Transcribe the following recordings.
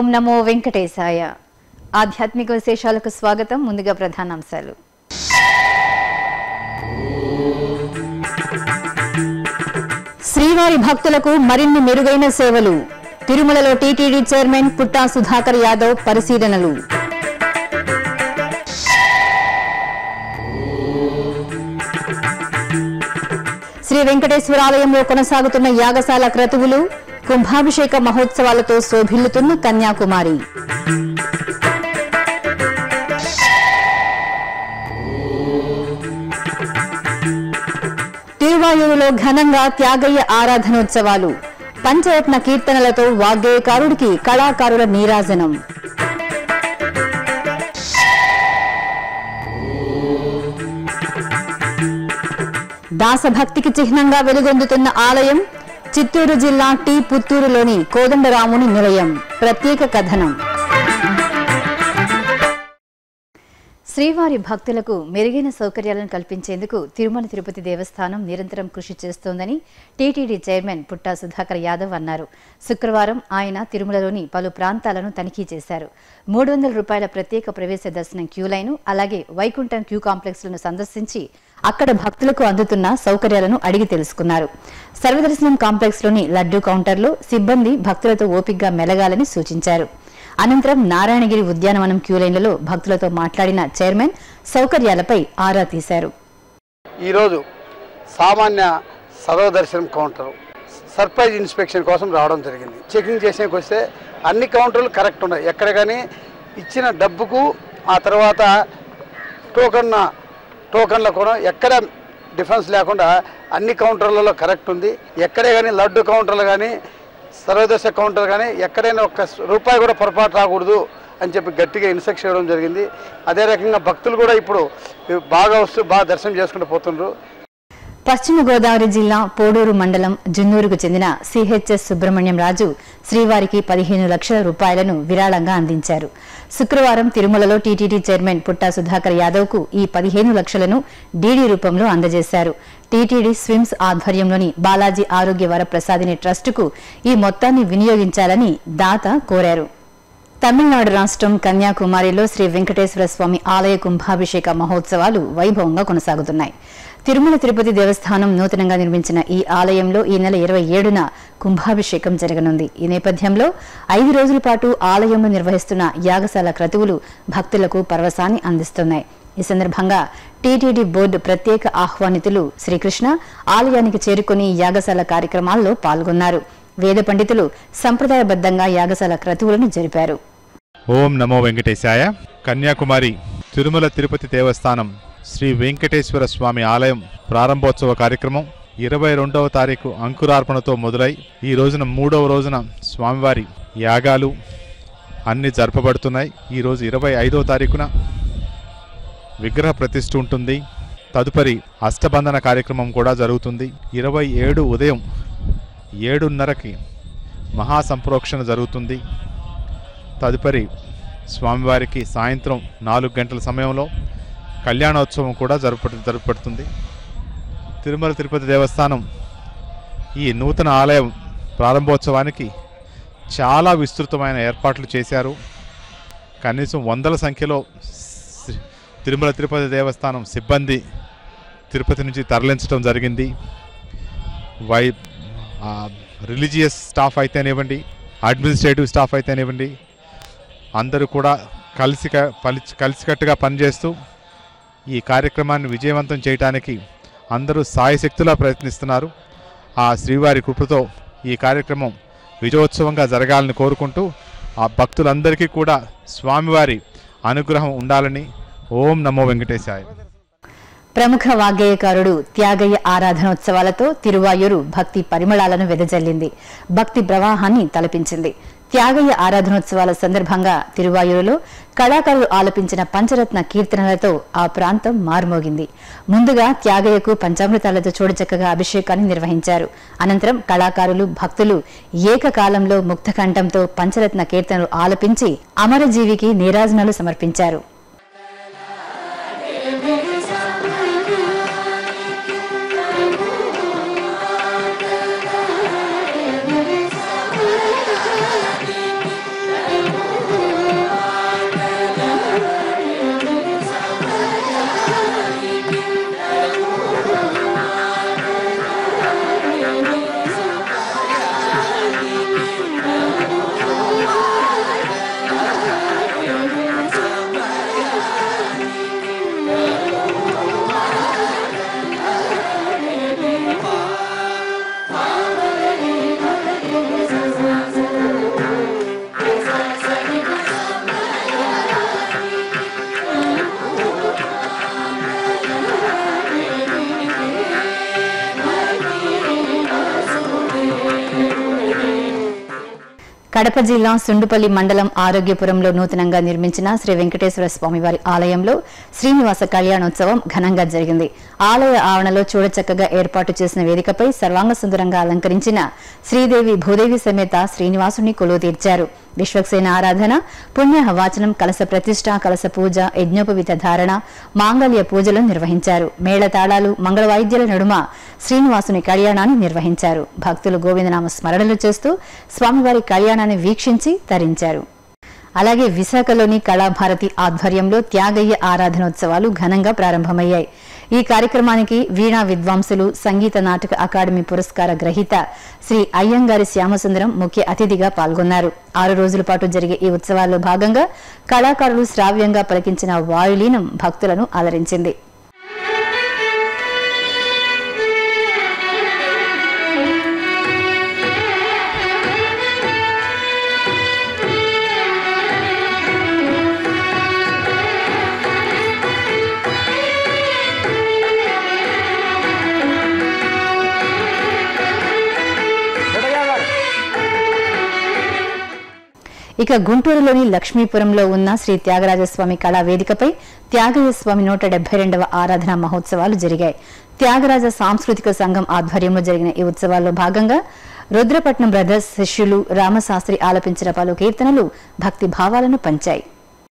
ఓం నమో వెంకటేశాయ ఆధ్యాత్మిక విశేషాలకు స్వాగతం ముందుగా ప్రధానాంశాలు శ్రీవారి భక్తులకు మరిన్ని మెరుగైన సేవలు తిరుమలలో టీటీడీ చైర్మన్ పుట్టా సుధాకర్ యాదవ్ పరిశీలనలు శ్రీ వెంకటేశ్వరాలయంలో కొనసాగుతున్న యాగశాల క్రతువులు కుంభాభిషేక మహోత్సవాలతో శోభిల్లుతున్న కన్యాకుమారి తిరువాయూరులో ఘనంగా త్యాగయ్య ఆరాధనోత్సవాలు పంచరత్న కీర్తనలతో వాగ్గేయకారుడికి కళాకారుల నీరాజనం దాసభక్తికి చిహ్నంగా వెలుగొందుతున్న ఆలయం చిత్తూరు జిల్లా టి పుత్తూరులోని కోదండరాముని నిలయం ప్రత్యేక కథనం శ్రీవారి భక్తులకు మెరుగైన సౌకర్యాలను కల్పించేందుకు తిరుమల తిరుపతి దేవస్థానం నిరంతరం కృషి చేస్తోందని టీటీడీ చైర్మన్ పుట్టా సుధాకర్ యాదవ్ అన్నారు శుక్రవారం ఆయన తిరుమలలోని పలు ప్రాంతాలను తనిఖీ చేశారు మూడు వందల రూపాయల ప్రత్యేక ప్రవేశ దర్శనం క్యూ లైను అలాగే వైకుంఠం క్యూ కాంప్లెక్స్లను సందర్శించి అక్కడ భక్తులకు అందుతున్న సౌకర్యాలను అడిగి తెలుసుకున్నారు సర్వదర్శనం కాంప్లెక్స్లోని లడ్డూ కౌంటర్లో సిబ్బంది భక్తులతో ఓపిగ్గా మెలగాలని సూచించారు అనంతరం నారాయణగిరి ఉద్యానవనం క్యూ లైన్లలో భక్తులతో మాట్లాడిన చైర్మన్ సౌకర్యాలపై ఆరా తీశారు ఈరోజు సామాన్య సర్వదర్శనం కౌంటర్ సర్ప్రైజ్ ఇన్స్పెక్షన్ కోసం రావడం జరిగింది చెకింగ్ చేసేకి వస్తే అన్ని కౌంటర్లు కరెక్ట్ ఉన్నాయి ఎక్కడ కానీ ఇచ్చిన డబ్బుకు ఆ తర్వాత టోకన్ టోకన్ల కూడా ఎక్కడ డిఫరెన్స్ లేకుండా అన్ని కౌంటర్లలో కరెక్ట్ ఉంది ఎక్కడే కానీ లడ్డు కౌంటర్లు కానీ సర్వదర్శ కౌంటర్ కానీ ఎక్కడైనా ఒక్క రూపాయి కూడా పొరపాటు రాకూడదు అని చెప్పి గట్టిగా ఇన్స్ట్రక్ట్ చేయడం జరిగింది అదే రకంగా భక్తులు కూడా ఇప్పుడు బాగా వస్తూ బాగా దర్శనం చేసుకుంటూ పోతుండ్రు పశ్చిమ గోదావరి జిల్లా పోడూరు మండలం జున్నూరుకు చెందిన సిహెచ్ఎస్ సుబ్రహ్మణ్యం రాజు శ్రీవారికి పదిహేను లక్షల రూపాయలను విరాళంగా అందించారు శుక్రవారం తిరుమలలో టీటీడీ చైర్మన్ పుట్టా సుధాకర్ యాదవ్ కు ఈ పదిహేను లక్షలను డీడీ రూపంలో అందజేశారు టీటీడీ స్విమ్స్ ఆధ్వర్యంలోని బాలాజీ ఆరోగ్య వరప్రసాదిని ట్రస్టుకు ఈ మొత్తాన్ని వినియోగించాలని దాత కోరారు తమిళనాడు రాష్ట్రం కన్యాకుమారిలో శ్రీ వెంకటేశ్వర స్వామి ఆలయ కుంభాభిషేక మహోత్సవాలు వైభవంగా కొనసాగుతున్నాయి తిరుమల తిరుపతి దేవస్థానం నూతనంగా నిర్మించిన ఈ ఆలయంలో ఈ నెల ఇరవై ఏడున కుంభాభిషేకం జరగనుంది ఈ నేపథ్యంలో ఐదు రోజుల పాటు ఆలయంలో నిర్వహిస్తున్న యాగశాల క్రతువులు భక్తులకు పరవశాన్ని అందిస్తున్నాయి ఈ సందర్భంగా టీటీడీ బోర్డు ప్రత్యేక ఆహ్వానితులు శ్రీకృష్ణ ఆలయానికి చేరుకుని యాగశాల కార్యక్రమాల్లో పాల్గొన్నారు వేద పండితులు సంప్రదాయబద్ధంగా యాగశాల క్రతువులను జరిపారు ఓం నమో వెంకటేశాయ కన్యాకుమారి తిరుమల తిరుపతి దేవస్థానం శ్రీ వెంకటేశ్వర స్వామి ఆలయం ప్రారంభోత్సవ కార్యక్రమం ఇరవై రెండవ తారీఖు అంకురార్పణతో మొదలై ఈ రోజున మూడవ రోజున స్వామివారి యాగాలు అన్ని జరపబడుతున్నాయి ఈరోజు ఇరవై ఐదవ తారీఖున విగ్రహ ప్రతిష్ఠ ఉంటుంది తదుపరి అష్టబంధన కార్యక్రమం కూడా జరుగుతుంది ఇరవై ఏడు ఉదయం ఏడున్నరకి మహాసంప్రోక్షణ జరుగుతుంది తదుపరి స్వామివారికి సాయంత్రం నాలుగు గంటల సమయంలో కళ్యాణోత్సవం కూడా జరుపు జరుపబడుతుంది తిరుమల తిరుపతి దేవస్థానం ఈ నూతన ఆలయం ప్రారంభోత్సవానికి చాలా విస్తృతమైన ఏర్పాట్లు చేశారు కనీసం వందల సంఖ్యలో సి- తిరుమల తిరుపతి దేవస్థానం సిబ్బంది తిరుపతి నుంచి తరలించడం జరిగింది వై రిలీజియస్ స్టాఫ్ అయితేనివ్వండి అడ్మినిస్ట్రేటివ్ స్టాఫ్ అయితేనివ్వండి అందరూ కూడా కలిసి కలిసికట్టుగా పనిచేస్తూ ఈ కార్యక్రమాన్ని విజయవంతం చేయడానికి అందరూ సాయశక్తులా ప్రయత్నిస్తున్నారు ఆ శ్రీవారి కృపతో ఈ కార్యక్రమం విజయోత్సవంగా జరగాలని కోరుకుంటూ ఆ భక్తులందరికీ కూడా స్వామివారి అనుగ్రహం ఉండాలని ఓం నమో వెంకటేశాయ ప్రముఖ వాగ్గేయకారుడు త్యాగయ్య ఆరాధనోత్సవాలతో తిరువాయూరు భక్తి పరిమళాలను వెదజల్లింది భక్తి ప్రవాహాన్ని తలపించింది త్యాగయ్య ఆరాధనోత్సవాల సందర్భంగా తిరువాయూరులో కళాకారులు ఆలపించిన పంచరత్న కీర్తనలతో ఆ ప్రాంతం మారుమోగింది ముందుగా త్యాగయ్యకు పంచామృతాలతో చూడచక్కగా అభిషేకాన్ని నిర్వహించారు అనంతరం కళాకారులు భక్తులు ఏకకాలంలో ముక్తకంఠంతో పంచరత్న కీర్తనలు ఆలపించి అమరజీవికి నీరాజనాలు సమర్పించారు Thank you. కడప జిల్లా సుండుపల్లి మండలం ఆరోగ్యపురంలో నూతనంగా నిర్మించిన శ్రీ వెంకటేశ్వర స్వామివారి ఆలయంలో శ్రీనివాస కళ్యాణోత్సవం ఘనంగా జరిగింది ఆలయ ఆవరణలో చూడచక్కగా ఏర్పాటు చేసిన వేదికపై సర్వాంగ సుందరంగా అలంకరించిన శ్రీదేవి భూదేవి సమేత శ్రీనివాసుని కొలువు తీర్చారు విశ్వక్సేన ఆరాధన పుణ్య వాచనం కలస ప్రతిష్ట కలస పూజ యజ్ఞోపవిత ధారణ మాంగళ్య పూజలు నిర్వహించారు మేళతాళాలు మంగళ వాయిద్యాల నడుమ శ్రీనివాసుని కళ్యాణాన్ని నిర్వహించారు భక్తులు గోవిందనామ స్మరణలు చేస్తూ స్వామివారి కళ్యాణాన్ని వీక్షించి తరించారు అలాగే విశాఖలోని కళాభారతి ఆధ్వర్యంలో త్యాగయ్య ఆరాధనోత్సవాలు ఘనంగా ప్రారంభమయ్యాయి ఈ కార్యక్రమానికి వీణా విద్వాంసులు సంగీత నాటక అకాడమీ పురస్కార గ్రహీత శ్రీ అయ్యంగారి శ్యామసుందరం ముఖ్య అతిథిగా పాల్గొన్నారు ఆరు రోజుల పాటు జరిగే ఈ ఉత్సవాల్లో భాగంగా కళాకారులు శ్రావ్యంగా పలికించిన వాయులీనం భక్తులను అలరించింది ఇక గుంటూరులోని లక్ష్మీపురంలో ఉన్న శ్రీ త్యాగరాజస్వామి కళా వేదికపై త్యాగయ్య స్వామి నూట డెబ్బై రెండవ ఆరాధన మహోత్సవాలు జరిగాయి త్యాగరాజ సాంస్కృతిక సంఘం ఆధ్వర్యంలో జరిగిన ఈ ఉత్సవాల్లో భాగంగా రుద్రపట్నం బ్రదర్స్ శిష్యులు రామశాస్త్రి ఆలపించిన పలు కీర్తనలు భక్తి భావాలను పంచాయి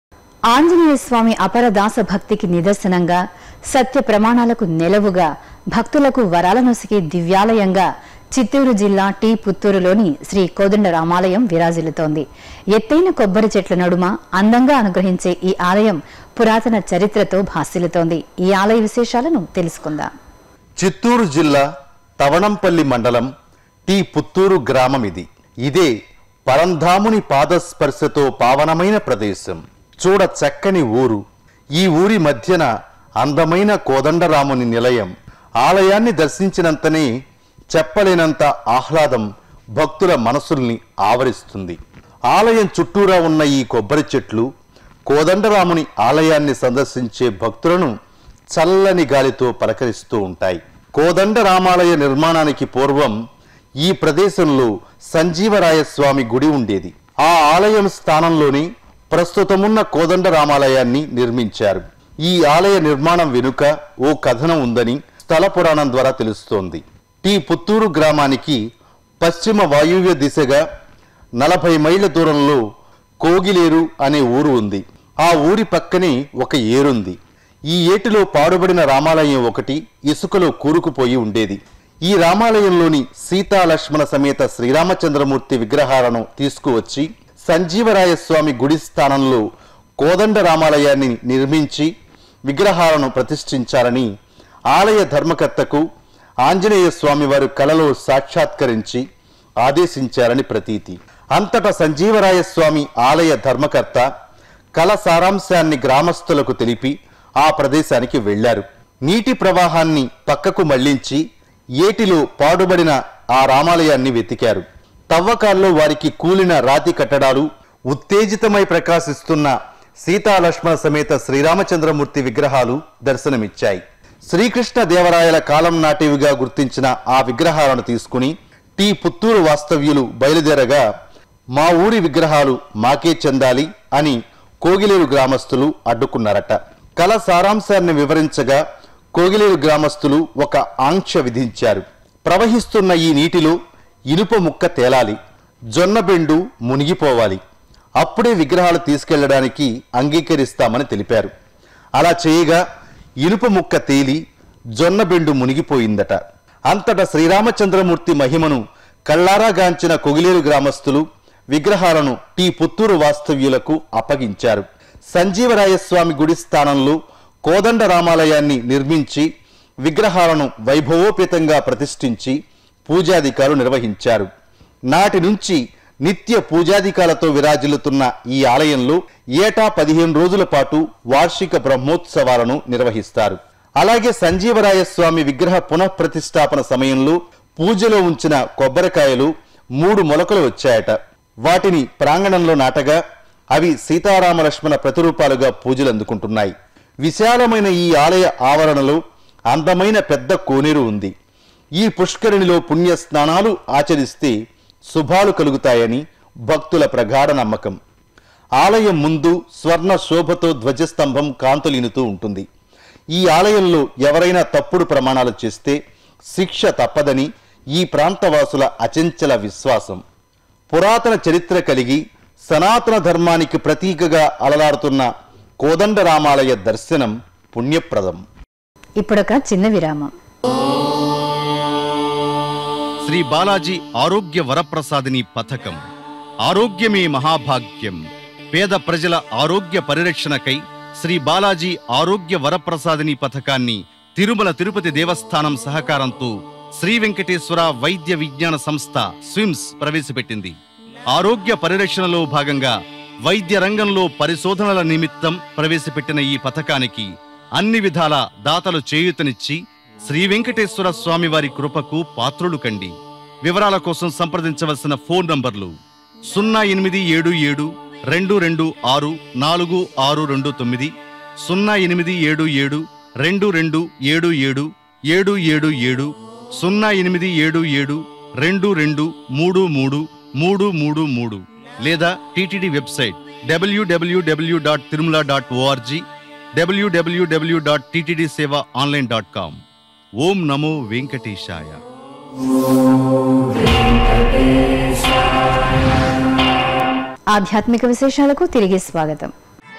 ఆంజనేయ స్వామి అపరదాస భక్తికి నిదర్శనంగా సత్య ప్రమాణాలకు నెలవుగా భక్తులకు వరాలనొసికి దివ్యాలయంగా చిత్తూరు జిల్లా టీ పుత్తూరులోని శ్రీ కోదండ రామాలయం విరాజిల్లుతోంది ఎత్తైన కొబ్బరి చెట్ల నడుమ అందంగా అనుగ్రహించే ఈ ఆలయం పురాతన చరిత్రతో భాసిల్లుతోంది ఈ ఆలయ విశేషాలను తెలుసుకుందాం చిత్తూరు జిల్లా తవణంపల్లి మండలం టి పుత్తూరు గ్రామం ఇది ఇదే పరంధాముని పాదస్పర్శతో పావనమైన ప్రదేశం చూడ చక్కని ఊరు ఈ ఊరి మధ్యన అందమైన కోదండరాముని నిలయం ఆలయాన్ని దర్శించినంతనే చెప్పలేనంత ఆహ్లాదం భక్తుల మనసుల్ని ఆవరిస్తుంది ఆలయం చుట్టూరా ఉన్న ఈ కొబ్బరి చెట్లు కోదండరాముని ఆలయాన్ని సందర్శించే భక్తులను చల్లని గాలితో పలకరిస్తూ ఉంటాయి కోదండ రామాలయ నిర్మాణానికి పూర్వం ఈ ప్రదేశంలో సంజీవరాయ స్వామి గుడి ఉండేది ఆ ఆలయం స్థానంలోని ప్రస్తుతమున్న కోదండ రామాలయాన్ని నిర్మించారు ఈ ఆలయ నిర్మాణం వెనుక ఓ కథనం ఉందని స్థల పురాణం ద్వారా తెలుస్తోంది టీ పుత్తూరు గ్రామానికి పశ్చిమ వాయువ్య దిశగా నలభై మైళ్ళ దూరంలో కోగిలేరు అనే ఊరు ఉంది ఆ ఊరి పక్కనే ఒక ఏరుంది ఈ ఏటిలో పాడుబడిన రామాలయం ఒకటి ఇసుకలో కూరుకుపోయి ఉండేది ఈ రామాలయంలోని సీతా లక్ష్మణ సమేత శ్రీరామచంద్రమూర్తి విగ్రహాలను తీసుకువచ్చి సంజీవరాయ స్వామి గుడి స్థానంలో కోదండ రామాలయాన్ని నిర్మించి విగ్రహాలను ప్రతిష్ఠించాలని ఆలయ ధర్మకర్తకు ఆంజనేయ స్వామి వారు కలలో సాక్షాత్కరించి ఆదేశించారని ప్రతీతి అంతటా సంజీవరాయ స్వామి ఆలయ ధర్మకర్త కళ సారాంశాన్ని గ్రామస్తులకు తెలిపి ఆ ప్రదేశానికి వెళ్లారు నీటి ప్రవాహాన్ని పక్కకు మళ్లించి ఏటిలో పాడుబడిన ఆ రామాలయాన్ని వెతికారు తవ్వకాల్లో వారికి కూలిన రాతి కట్టడాలు ఉత్తేజితమై ప్రకాశిస్తున్న సీతాలక్ష్మణ సమేత శ్రీరామచంద్రమూర్తి విగ్రహాలు దర్శనమిచ్చాయి శ్రీకృష్ణ దేవరాయల కాలం నాటివిగా గుర్తించిన ఆ విగ్రహాలను తీసుకుని టీ పుత్తూరు వాస్తవ్యులు బయలుదేరగా మా ఊరి విగ్రహాలు మాకే చెందాలి అని కోగిలేరు గ్రామస్తులు అడ్డుకున్నారట కళ సారాంశాన్ని వివరించగా కోగిలేరు గ్రామస్తులు ఒక ఆంక్ష విధించారు ప్రవహిస్తున్న ఈ నీటిలో ఇనుప ముక్క తేలాలి జొన్నబెండు మునిగిపోవాలి అప్పుడే విగ్రహాలు తీసుకెళ్లడానికి అంగీకరిస్తామని తెలిపారు అలా చేయగా ఇనుప ముక్క తేలి జొన్నబెండు మునిగిపోయిందట అంతటా శ్రీరామచంద్రమూర్తి మహిమను కళ్ళారాగాంచిన కొగిలేరు గ్రామస్తులు విగ్రహాలను టీ పుత్తూరు వాస్తవ్యులకు అప్పగించారు సంజీవరాయస్వామి గుడి స్థానంలో కోదండ రామాలయాన్ని నిర్మించి విగ్రహాలను వైభవోపేతంగా ప్రతిష్ఠించి పూజాధికారు నిర్వహించారు నాటి నుంచి నిత్య పూజాధికాలతో విరాజిల్లుతున్న ఈ ఆలయంలో ఏటా పదిహేను రోజుల పాటు వార్షిక బ్రహ్మోత్సవాలను నిర్వహిస్తారు అలాగే సంజీవరాయ స్వామి విగ్రహ పునఃప్రతిష్టాపన సమయంలో పూజలో ఉంచిన కొబ్బరికాయలు మూడు మొలకలు వచ్చాయట వాటిని ప్రాంగణంలో నాటగా అవి సీతారామ లక్ష్మణ ప్రతిరూపాలుగా పూజలు అందుకుంటున్నాయి విశాలమైన ఈ ఆలయ ఆవరణలో అందమైన పెద్ద కోనేరు ఉంది ఈ పుష్కరిణిలో పుణ్య స్నానాలు ఆచరిస్తే శుభాలు కలుగుతాయని భక్తుల ప్రగాఢ నమ్మకం ఆలయం ముందు స్వర్ణ శోభతో ధ్వజస్తంభం కాంతులినుతూ ఉంటుంది ఈ ఆలయంలో ఎవరైనా తప్పుడు ప్రమాణాలు చేస్తే శిక్ష తప్పదని ఈ ప్రాంతవాసుల అచంచల విశ్వాసం పురాతన చరిత్ర కలిగి సనాతన ధర్మానికి ప్రతీకగా అలలాడుతున్న కోదండరామాలయ దర్శనం పుణ్యప్రదం ఇప్పుడొక చిన్న విరామం శ్రీ బాలాజీ ఆరోగ్య వరప్రసాదిని పథకం ఆరోగ్యమే మహాభాగ్యం పేద ప్రజల ఆరోగ్య పరిరక్షణకై శ్రీ బాలాజీ ఆరోగ్య వరప్రసాదిని పథకాన్ని తిరుమల తిరుపతి దేవస్థానం సహకారంతో శ్రీ వెంకటేశ్వర వైద్య విజ్ఞాన సంస్థ స్విమ్స్ ప్రవేశపెట్టింది ఆరోగ్య పరిరక్షణలో భాగంగా వైద్య రంగంలో పరిశోధనల నిమిత్తం ప్రవేశపెట్టిన ఈ పథకానికి అన్ని విధాల దాతలు చేయూతనిచ్చి శ్రీ వెంకటేశ్వర స్వామి వారి కృపకు పాత్రులు కండి వివరాల కోసం సంప్రదించవలసిన ఫోన్ నంబర్లు సున్నా ఎనిమిది ఏడు ఏడు రెండు రెండు ఆరు నాలుగు ఆరు రెండు తొమ్మిది సున్నా ఎనిమిది ఏడు ఏడు రెండు రెండు ఏడు ఏడు ఏడు ఏడు ఏడు సున్నా ఎనిమిది ఏడు ఏడు రెండు రెండు మూడు మూడు మూడు మూడు మూడు లేదా TTD website WWW dot Tirumala dot ORG WWW dot TTD seva online dot com ఓం నమో వెంకటేశాయ ఆధ్యాత్మిక విశేషాలకు తిరిగి స్వాగతం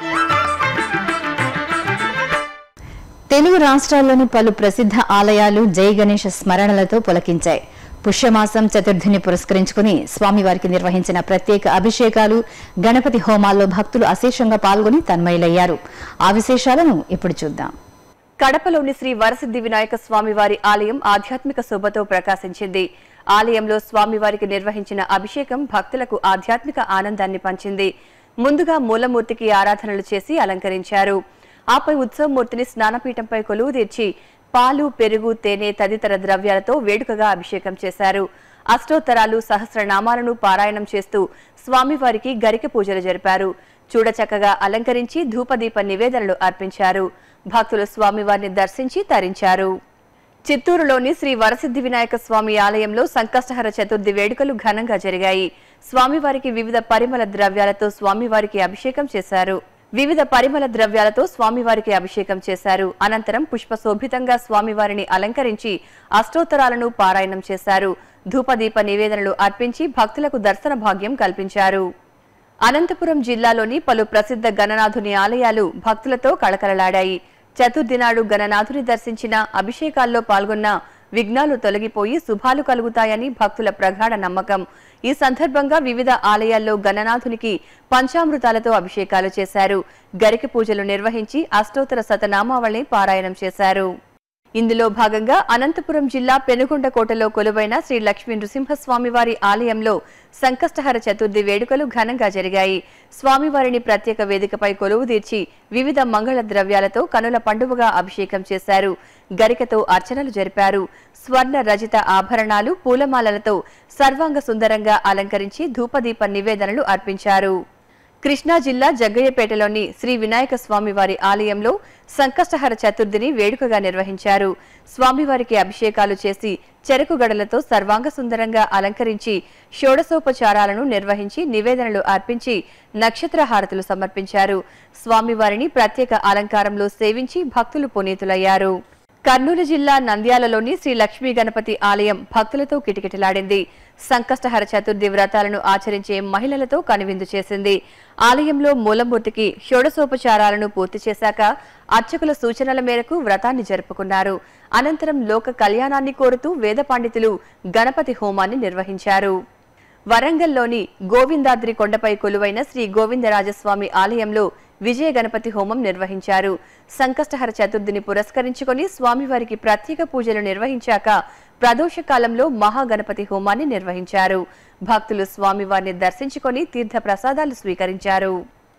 తెలుగు రాష్ట్రాల్లోని పలు ప్రసిద్ధ ఆలయాలు జై గణేష స్మరణలతో పులకించాయి పుష్యమాసం చతుర్థిని పురస్కరించుకుని స్వామివారికి నిర్వహించిన ప్రత్యేక అభిషేకాలు గణపతి హోమాల్లో భక్తులు అశేషంగా పాల్గొని తన్మయులయ్యారు ఆ విశేషాలను ఇప్పుడు చూద్దాం కడపలోని శ్రీ వరసిద్ధి వినాయక స్వామివారి ఆలయం ఆధ్యాత్మిక శోభతో ప్రకాశించింది ఆలయంలో స్వామివారికి నిర్వహించిన అభిషేకం భక్తులకు ఆధ్యాత్మిక ఆనందాన్ని పంచింది ముందుగా మూలమూర్తికి ఆరాధనలు చేసి అలంకరించారు ఆపై ఉత్సవమూర్తిని స్నానపీఠంపై కొలువు తీర్చి పాలు పెరుగు తేనె తదితర ద్రవ్యాలతో వేడుకగా అభిషేకం చేశారు అష్టోత్తరాలు సహస్రనామాలను పారాయణం చేస్తూ స్వామివారికి గరిక పూజలు జరిపారు చూడచక్కగా అలంకరించి ధూపదీప నివేదనలు అర్పించారు భక్తులు స్వామివారిని దర్శించి తరించారు చిత్తూరులోని శ్రీ వరసిద్ధి వినాయక స్వామి ఆలయంలో సంకష్టహర చతుర్థి వేడుకలు ఘనంగా జరిగాయి స్వామివారికి వివిధ పరిమళ ద్రవ్యాలతో స్వామివారికి అభిషేకం చేశారు వివిధ పరిమళ ద్రవ్యాలతో స్వామివారికి అభిషేకం చేశారు అనంతరం పుష్పశోభితంగా స్వామివారిని అలంకరించి అష్టోత్తరాలను పారాయణం చేశారు ధూపదీప నివేదనలు అర్పించి భక్తులకు దర్శన భాగ్యం కల్పించారు అనంతపురం జిల్లాలోని పలు ప్రసిద్ధ గణనాథుని ఆలయాలు భక్తులతో కళకళలాడాయి చతుర్థి నాడు గణనాథుని దర్శించిన అభిషేకాల్లో పాల్గొన్న విఘ్నాలు తొలగిపోయి శుభాలు కలుగుతాయని భక్తుల ప్రగాఢ నమ్మకం ఈ సందర్భంగా వివిధ ఆలయాల్లో గణనాథునికి పంచామృతాలతో అభిషేకాలు చేశారు గరిక పూజలు నిర్వహించి అష్టోత్తర శతనామావళి పారాయణం చేశారు ఇందులో భాగంగా అనంతపురం జిల్లా పెనుగొండకోటలో కొలువైన శ్రీ లక్ష్మీ నృసింహస్వామివారి ఆలయంలో సంకష్టహర చతుర్థి వేడుకలు ఘనంగా జరిగాయి స్వామివారిని ప్రత్యేక వేదికపై కొలువు తీర్చి వివిధ మంగళ ద్రవ్యాలతో కనుల పండుగగా అభిషేకం చేశారు గరికతో అర్చనలు జరిపారు స్వర్ణ రజిత ఆభరణాలు పూలమాలలతో సర్వాంగ సుందరంగా అలంకరించి ధూపదీప నివేదనలు అర్పించారు కృష్ణా జిల్లా జగ్గయ్యపేటలోని శ్రీ వినాయక స్వామివారి ఆలయంలో సంకష్టహర చతుర్థిని వేడుకగా నిర్వహించారు స్వామివారికి అభిషేకాలు చేసి చెరకు గడలతో సర్వాంగ సుందరంగా అలంకరించి షోడసోపచారాలను నిర్వహించి నివేదనలు అర్పించి నక్షత్ర హారతులు సమర్పించారు స్వామివారిని ప్రత్యేక అలంకారంలో సేవించి భక్తులు పునీతులయ్యారు కర్నూలు జిల్లా నంద్యాలలోని శ్రీ లక్ష్మీ గణపతి ఆలయం భక్తులతో కిటకిటలాడింది సంకష్టహర చతుర్థి వ్రతాలను ఆచరించే మహిళలతో కనువిందు చేసింది ఆలయంలో మూలమూర్తికి షోడసోపచారాలను పూర్తి చేశాక అర్చకుల సూచనల మేరకు వ్రతాన్ని జరుపుకున్నారు అనంతరం లోక కళ్యాణాన్ని కోరుతూ వేద పండితులు గణపతి హోమాన్ని నిర్వహించారు వరంగల్లోని గోవిందాద్రి కొండపై కొలువైన శ్రీ గోవిందరాజస్వామి ఆలయంలో విజయ గణపతి హోమం నిర్వహించారు సంకష్టహర చతుర్థిని పురస్కరించుకొని స్వామివారికి ప్రత్యేక పూజలు నిర్వహించాక ప్రదోష కాలంలో మహాగణపతి హోమాన్ని నిర్వహించారు భక్తులు స్వామివారిని దర్శించుకొని తీర్థ ప్రసాదాలు స్వీకరించారు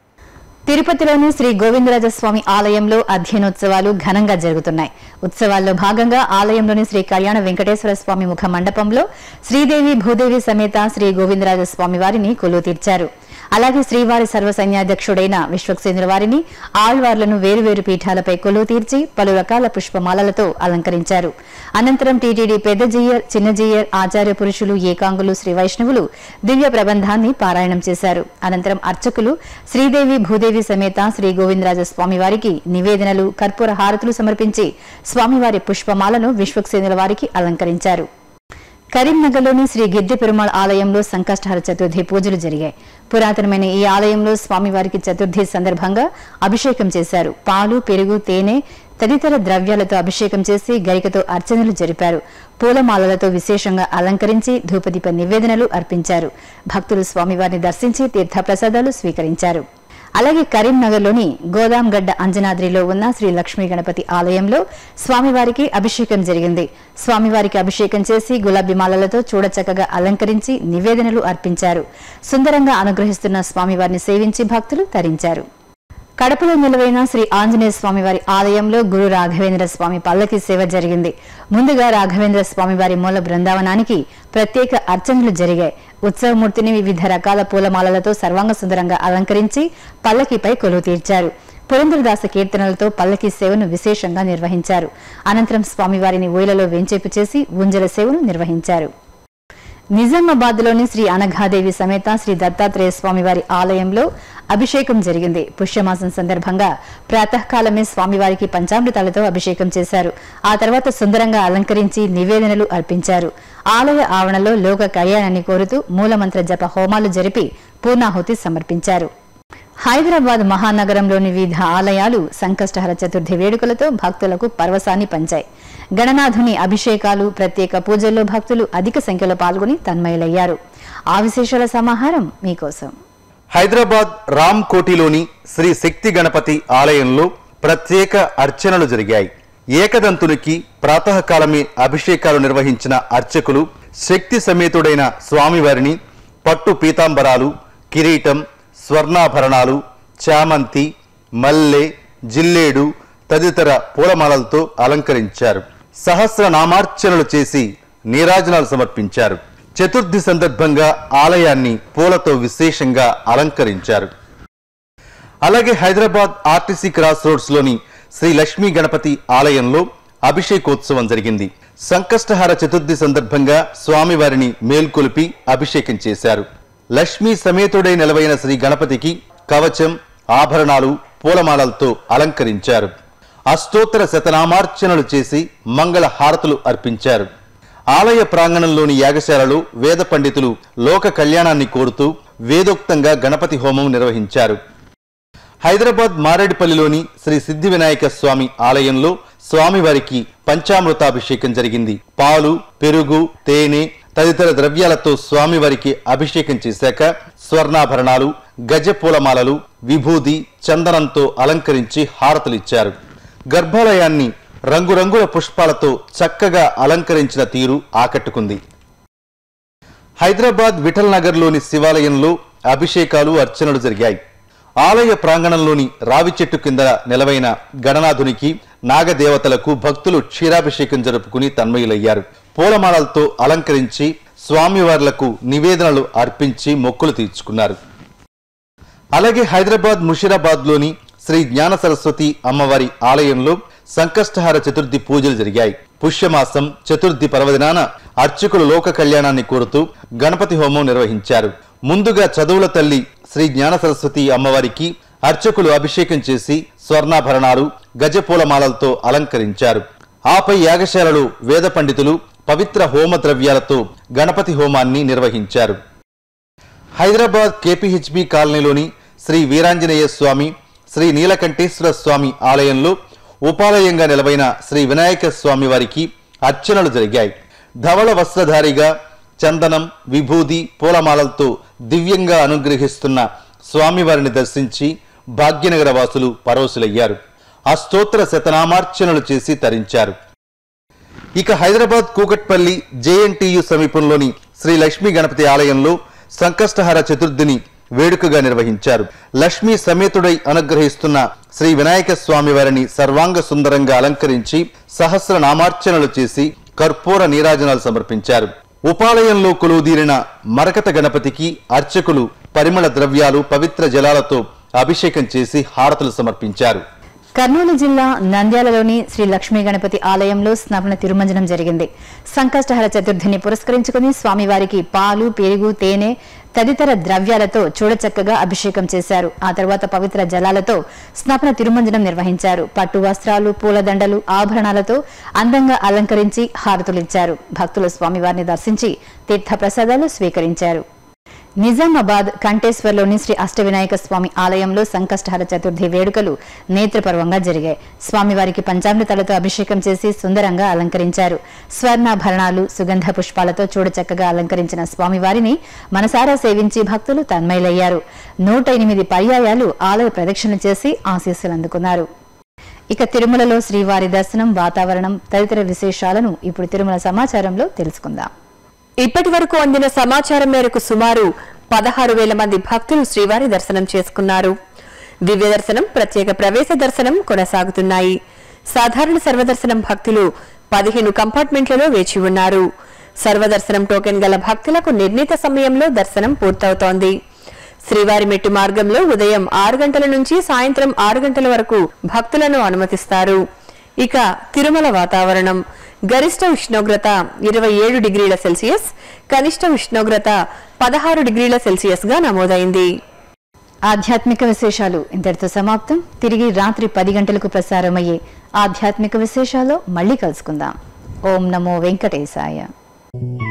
తిరుపతిలోని శ్రీ గోవిందరాజస్వామి ఆలయంలో అధ్యయనోత్సవాలు ఘనంగా జరుగుతున్నాయి ఉత్సవాల్లో భాగంగా ఆలయంలోని శ్రీ కళ్యాణ వెంకటేశ్వర స్వామి ముఖ మండపంలో శ్రీదేవి భూదేవి సమేత శ్రీ గోవిందరాజస్వామి వారిని కొలువు తీర్చారు అలాగే శ్రీవారి సర్వసైన్యాధ్యక్షుడైన విశ్వక్సేనుల వారిని ఆళ్వార్లను వేరువేరు పీఠాలపై కొలువు తీర్చి పలు రకాల పుష్పమాలలతో అలంకరించారు అనంతరం టీటీడీ పెద్ద జీయర్ చిన్న జీయర్ ఆచార్య పురుషులు ఏకాంగులు శ్రీ వైష్ణవులు దివ్య ప్రబంధాన్ని పారాయణం చేశారు అనంతరం అర్చకులు శ్రీదేవి భూదేవి సమేత శ్రీ గోవిందరాజ స్వామి వారికి నివేదనలు కర్పూర హారతులు సమర్పించి స్వామివారి పుష్పమాలను విశ్వక్సేనుల వారికి అలంకరించారు కరీంనగర్లోని శ్రీ గిద్దె పెరుమాళ్ ఆలయంలో సంకష్టహర చతుర్థి పూజలు జరిగాయి పురాతనమైన ఈ ఆలయంలో స్వామివారికి చతుర్థి సందర్భంగా అభిషేకం చేశారు పాలు పెరుగు తేనె తదితర ద్రవ్యాలతో అభిషేకం చేసి గరికతో అర్చనలు జరిపారు పూలమాలలతో విశేషంగా అలంకరించి ధూపదీప నివేదనలు అర్పించారు భక్తులు స్వామివారిని దర్శించి తీర్థప్రసాదాలు స్వీకరించారు అలాగే కరీంనగర్లోని గోదాంగడ్డ అంజనాద్రిలో ఉన్న శ్రీ లక్ష్మీ గణపతి ఆలయంలో స్వామివారికి అభిషేకం జరిగింది స్వామివారికి అభిషేకం చేసి గులాబీ మాలలతో చూడచక్కగా అలంకరించి నివేదనలు అర్పించారు సుందరంగా అనుగ్రహిస్తున్న స్వామివారిని సేవించి భక్తులు తరించారు కడపలో నిలువైన శ్రీ ఆంజనేయ స్వామి వారి ఆలయంలో గురు రాఘవేంద్ర స్వామి పల్లకి సేవ జరిగింది ముందుగా రాఘవేంద్ర స్వామి వారి మూల బృందావనానికి ప్రత్యేక అర్చనలు జరిగాయి ఉత్సవమూర్తిని వివిధ రకాల పూలమాలలతో సర్వాంగ సుందరంగా అలంకరించి పల్లకిపై కొలువు తీర్చారు పురంధరదాస కీర్తనలతో పల్లకి సేవను విశేషంగా నిర్వహించారు అనంతరం స్వామివారిని ఊయలలో వెంచేపు చేసి ఉంజల సేవను నిర్వహించారు నిజామాబాద్లోని శ్రీ అనఘాదేవి సమేత శ్రీ దత్తాత్రేయ స్వామివారి ఆలయంలో అభిషేకం జరిగింది పుష్యమాసం సందర్భంగా ప్రాతకాలమే స్వామివారికి పంచామృతాలతో అభిషేకం చేశారు ఆ తర్వాత సుందరంగా అలంకరించి నివేదనలు అర్పించారు ఆలయ ఆవరణలో లోక కళ్యాణాన్ని కోరుతూ మూలమంత్ర జప హోమాలు జరిపి పూర్ణాహుతి సమర్పించారు హైదరాబాద్ మహానగరంలోని వివిధ ఆలయాలు సంకష్టహర చతుర్థి వేడుకలతో భక్తులకు పరవశాన్ని పంచాయి గణనాథుని అభిషేకాలు ప్రత్యేక పూజల్లో భక్తులు అధిక సంఖ్యలో పాల్గొని తన్మయులయ్యారు ఆ విశేషాల సమాహారం మీకోసం హైదరాబాద్ రామ్ కోటిలోని శ్రీ శక్తి గణపతి ఆలయంలో ప్రత్యేక అర్చనలు జరిగాయి ఏకదంతునికి ప్రాతకాలమే అభిషేకాలు నిర్వహించిన అర్చకులు శక్తి సమేతుడైన స్వామివారిని పట్టు పీతాంబరాలు కిరీటం స్వర్ణాభరణాలు చామంతి మల్లె జిల్లేడు తదితర పూలమాలలతో అలంకరించారు సహస్ర నామార్చనలు చేసి నీరాజనాలు సమర్పించారు చతుర్థి సందర్భంగా ఆలయాన్ని పూలతో విశేషంగా అలంకరించారు అలాగే హైదరాబాద్ ఆర్టీసీ క్రాస్ రోడ్స్ లోని శ్రీ లక్ష్మీ గణపతి ఆలయంలో అభిషేకోత్సవం జరిగింది సంకష్టహార చతుర్థి సందర్భంగా స్వామివారిని మేల్కొలిపి అభిషేకం చేశారు లక్ష్మీ సమేతుడై నిలవైన శ్రీ గణపతికి కవచం ఆభరణాలు పూలమాలలతో అలంకరించారు అష్టోత్తర శతనామార్చనలు చేసి మంగళ హారతులు అర్పించారు ఆలయ ప్రాంగణంలోని యాగశాలలో వేద పండితులు లోక కళ్యాణాన్ని కోరుతూ వేదోక్తంగా గణపతి హోమం నిర్వహించారు హైదరాబాద్ మారేడుపల్లిలోని శ్రీ సిద్ధి వినాయక స్వామి ఆలయంలో స్వామివారికి పంచామృతాభిషేకం జరిగింది పాలు పెరుగు తేనె తదితర ద్రవ్యాలతో స్వామివారికి అభిషేకం చేశాక స్వర్ణాభరణాలు గజ పూలమాలలు విభూది చందనంతో అలంకరించి హారతులిచ్చారు గర్భాలయాన్ని రంగురంగుల పుష్పాలతో చక్కగా అలంకరించిన తీరు ఆకట్టుకుంది హైదరాబాద్ విఠల్ నగర్లోని శివాలయంలో అభిషేకాలు అర్చనలు జరిగాయి ఆలయ ప్రాంగణంలోని రావి చెట్టు కింద నిలవైన గణనాథునికి నాగదేవతలకు భక్తులు క్షీరాభిషేకం జరుపుకుని తన్మయులయ్యారు పూలమాలలతో అలంకరించి స్వామివార్లకు నివేదనలు అర్పించి మొక్కులు తీర్చుకున్నారు అలాగే హైదరాబాద్ ముషిరాబాద్లోని శ్రీ జ్ఞాన సరస్వతి అమ్మవారి ఆలయంలో సంకష్టహార చతుర్థి పూజలు జరిగాయి పుష్యమాసం చతుర్థి పర్వదినాన అర్చకులు లోక కళ్యాణాన్ని కోరుతూ గణపతి హోమం నిర్వహించారు ముందుగా చదువుల తల్లి శ్రీ జ్ఞాన సరస్వతి అమ్మవారికి అర్చకులు అభిషేకం చేసి స్వర్ణాభరణాలు గజపూలమాలలతో అలంకరించారు ఆపై యాగశాలలో వేద పండితులు పవిత్ర హోమ ద్రవ్యాలతో గణపతి హోమాన్ని నిర్వహించారు హైదరాబాద్ కేపీహెచ్బి కాలనీలోని శ్రీ వీరాంజనేయ స్వామి శ్రీ నీలకంఠేశ్వర స్వామి ఆలయంలో ఉపాలయంగా నిలవైన శ్రీ వినాయక స్వామి వారికి అర్చనలు జరిగాయి ధవళ వస్త్రధారిగా చందనం విభూది పూలమాలలతో దివ్యంగా అనుగ్రహిస్తున్న స్వామివారిని దర్శించి భాగ్యనగర వాసులు పరవశులయ్యారు అష్టోత్తర శతనామార్చనలు చేసి తరించారు ఇక హైదరాబాద్ కూకట్పల్లి జేఎన్టీయు సమీపంలోని శ్రీ లక్ష్మీ గణపతి ఆలయంలో సంకష్టహార చతుర్థిని వేడుకగా నిర్వహించారు లక్ష్మీ సమేతుడై అనుగ్రహిస్తున్న శ్రీ వినాయక స్వామి వారిని సర్వాంగ సుందరంగా అలంకరించి సహస్ర నామార్చనలు చేసి కర్పూర నీరాజనాలు సమర్పించారు ఉపాలయంలో కొలువుదీరిన మరకత గణపతికి అర్చకులు పరిమళ ద్రవ్యాలు పవిత్ర జలాలతో అభిషేకం చేసి హారతులు సమర్పించారు కర్నూలు జిల్లా నంద్యాలలోని శ్రీ లక్ష్మీ గణపతి ఆలయంలో స్నాపన తిరుమంజనం జరిగింది సంకష్టహర చతుర్థిని పురస్కరించుకుని స్వామివారికి పాలు పెరుగు తేనె తదితర ద్రవ్యాలతో చూడచక్కగా అభిషేకం చేశారు ఆ తర్వాత పవిత్ర జలాలతో స్నాపన తిరుమంజనం నిర్వహించారు పట్టు వస్త్రాలు పూలదండలు ఆభరణాలతో అందంగా అలంకరించి హారతులిచ్చారు భక్తులు స్వామివారిని దర్శించి తీర్థ ప్రసాదాలు స్వీకరించారు నిజామాబాద్ కంటేశ్వర్లోని శ్రీ అష్టవినాయక స్వామి ఆలయంలో సంకష్టహర చతుర్థి వేడుకలు నేత్రపర్వంగా జరిగాయి స్వామివారికి పంచామృతాలతో అభిషేకం చేసి సుందరంగా అలంకరించారు స్వర్ణాభరణాలు సుగంధ పుష్పాలతో చూడచక్కగా అలంకరించిన స్వామివారిని మనసారా సేవించి భక్తులు తన్మయులయ్యారు నూట ఎనిమిది పర్యాయాలు ఆలయ ప్రదక్షిణ చేసి ఆశీస్సులు అందుకున్నారు ఇక తిరుమలలో శ్రీవారి దర్శనం వాతావరణం తదితర విశేషాలను ఇప్పుడు తిరుమల సమాచారంలో తెలుసుకుందాం ఇప్పటి వరకు అందిన సమాచారం మేరకు సుమారు పదహారు వేల మంది భక్తులు శ్రీవారి దర్శనం చేసుకున్నారు దివ్య దర్శనం ప్రత్యేక ప్రవేశ దర్శనం కొనసాగుతున్నాయి సాధారణ సర్వదర్శనం భక్తులు పదిహేను కంపార్ట్మెంట్లలో వేచి ఉన్నారు సర్వదర్శనం టోకెన్ గల భక్తులకు నిర్ణీత సమయంలో దర్శనం పూర్తవుతోంది శ్రీవారి మెట్టు మార్గంలో ఉదయం ఆరు గంటల నుంచి సాయంత్రం ఆరు గంటల వరకు భక్తులను అనుమతిస్తారు ఇక తిరుమల వాతావరణం గరిష్ట ఉష్ణోగ్రత ఇరవై ఏడు డిగ్రీల సెల్సియస్ కనిష్ట ఉష్ణోగ్రత పదహారు డిగ్రీల సెల్సియస్ గా నమోదైంది ఆధ్యాత్మిక విశేషాలు ఇంతటితో సమాప్తం తిరిగి రాత్రి పది గంటలకు ప్రసారమయ్యే ఆధ్యాత్మిక విశేషాల్లో మళ్ళీ కలుసుకుందాం ఓం నమో వెంకటేశాయ